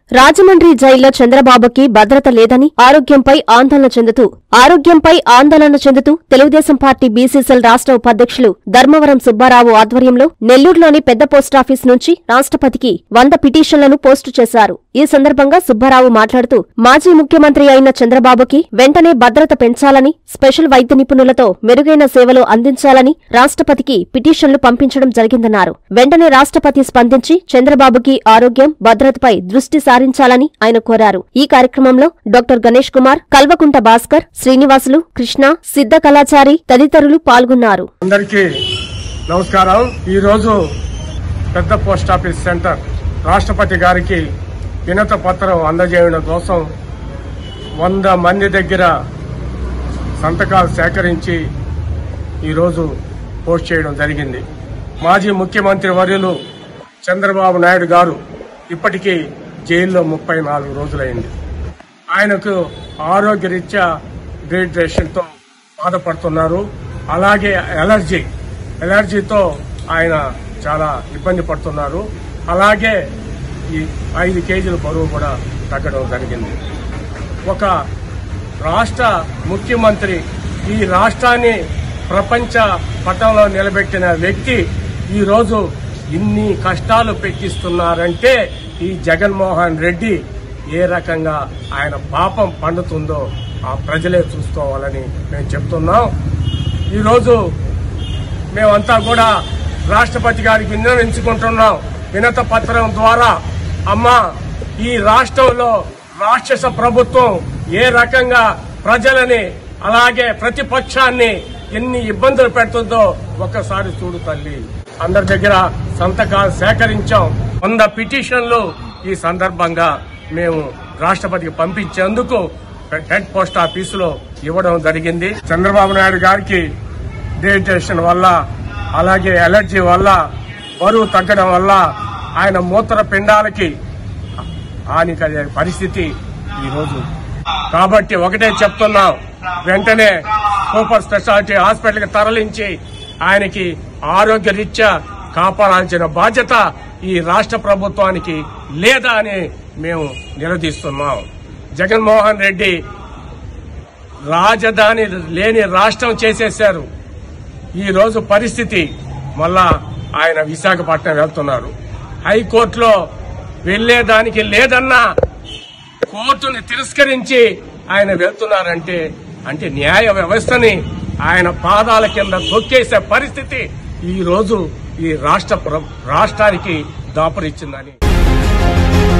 రాజమండ్రి జైల్లో చంద్రబాబుకి భద్రత లేదని ఆరోగ్యంపై ఆందోళన చెందుతూ ఆరోగ్యంపై ఆందోళన చెందుతూ తెలుగుదేశం పార్టీ బీసీసీఎల్ రాష్ట్ర ఉపాధ్యక్షులు ధర్మవరం సుబ్బారావు ఆధ్వర్యంలో నెల్లూరులోని పెద్ద పోస్టాఫీస్ నుంచి రాష్ట్రపతికి వంద పిటిషన్లను పోస్టు చేశారు ఈ సందర్భంగా సుబ్బారావు మాట్లాడుతూ మాజీ ముఖ్యమంత్రి అయిన చంద్రబాబుకి వెంటనే భద్రత పెంచాలని స్పెషల్ వైద్య నిపుణులతో మెరుగైన సేవలు అందించాలని రాష్ట్రపతికి పిటిషన్లు పంపించడం జరిగిందన్నారు వెంటనే రాష్ట్రపతి స్పందించి చంద్రబాబుకి ఆరోగ్యం భద్రతపై దృష్టి సారించాలని ఆయన కోరారు ఈ కార్యక్రమంలో డాక్టర్ గణేష్ కుమార్ కల్వకుంట భాస్కర్ శ్రీనివాసులు కృష్ణ సిద్ధ కళాచారి తదితరులు పాల్గొన్నారు అందరికీ నమస్కారం ఈరోజు పెద్ద పోస్ట్ ఆఫీస్ సెంటర్ రాష్ట్రపతి గారికి వినత పత్రం అందజేయడం కోసం వంద మంది దగ్గర సంతకాలు సేకరించి ఈరోజు పోస్ట్ చేయడం జరిగింది మాజీ ముఖ్యమంత్రి వర్యులు చంద్రబాబు నాయుడు గారు ఇప్పటికీ జైల్లో ముప్పై నాలుగు రోజులైంది ఆయనకు ఆరోగ్యరీత్యా డీహైడ్రేషన్తో బాధపడుతున్నారు అలాగే ఎలర్జీ ఎలర్జీతో ఆయన చాలా ఇబ్బంది పడుతున్నారు అలాగే ఈ ఐదు కేజీల బరువు కూడా తగ్గడం జరిగింది ఒక రాష్ట్ర ముఖ్యమంత్రి ఈ రాష్ట్రాన్ని ప్రపంచ పటంలో నిలబెట్టిన వ్యక్తి ఈరోజు ఇన్ని కష్టాలు పెట్టిస్తున్నారంటే ఈ జగన్మోహన్ రెడ్డి ఏ రకంగా ఆయన పాపం పండుతుందో ఆ ప్రజలే చూసుకోవాలని మేము చెప్తున్నాం ఈరోజు మేమంతా కూడా రాష్ట్రపతి గారికి విన్నవించుకుంటున్నాం వినత పత్రం ద్వారా అమ్మా ఈ రాష్ట్రంలో రాక్షస ప్రభుత్వం ఏ రకంగా ప్రజలని అలాగే ప్రతిపక్షాన్ని ఎన్ని ఇబ్బందులు పెడుతుందో ఒక్కసారి చూడు తల్లి అందరి దగ్గర సంతకాలు సేకరించాం వంద పిటిషన్లు ఈ సందర్భంగా మేము రాష్ట్రపతికి పంపించేందుకు హెడ్ పోస్ట్ ఆఫీసులో ఇవ్వడం జరిగింది చంద్రబాబు నాయుడు గారికి డిహైడ్రేషన్ వల్ల అలాగే ఎలర్జీ వల్ల బరువు తగ్గడం వల్ల ఆయన మూత్ర పిండాలకి హాని కలిగే పరిస్థితి ఈరోజు కాబట్టి ఒకటే చెప్తున్నాం వెంటనే సూపర్ స్పెషాలిటీ హాస్పిటల్కి తరలించి ఆయనకి ఆరోగ్య రీత్యా కాపాడాల్సిన బాధ్యత ఈ రాష్ట్ర ప్రభుత్వానికి లేదా అని మేము నిలదీస్తున్నాం జగన్మోహన్ రెడ్డి రాజధాని లేని రాష్ట్రం చేసేశారు ఈ రోజు పరిస్థితి మళ్ళా ఆయన విశాఖపట్నం వెళ్తున్నారు హైకోర్టులో వెళ్లేదానికి లేదన్నా కోర్టుని తిరస్కరించి ఆయన వెళ్తున్నారంటే అంటే న్యాయ వ్యవస్థని ఆయన పాదాల కింద తొక్కేసే పరిస్థితి ఈ రోజు ఈ రాష్ట్ర ప్ర- రాష్ట్రానికి దాపురిచ్చిందని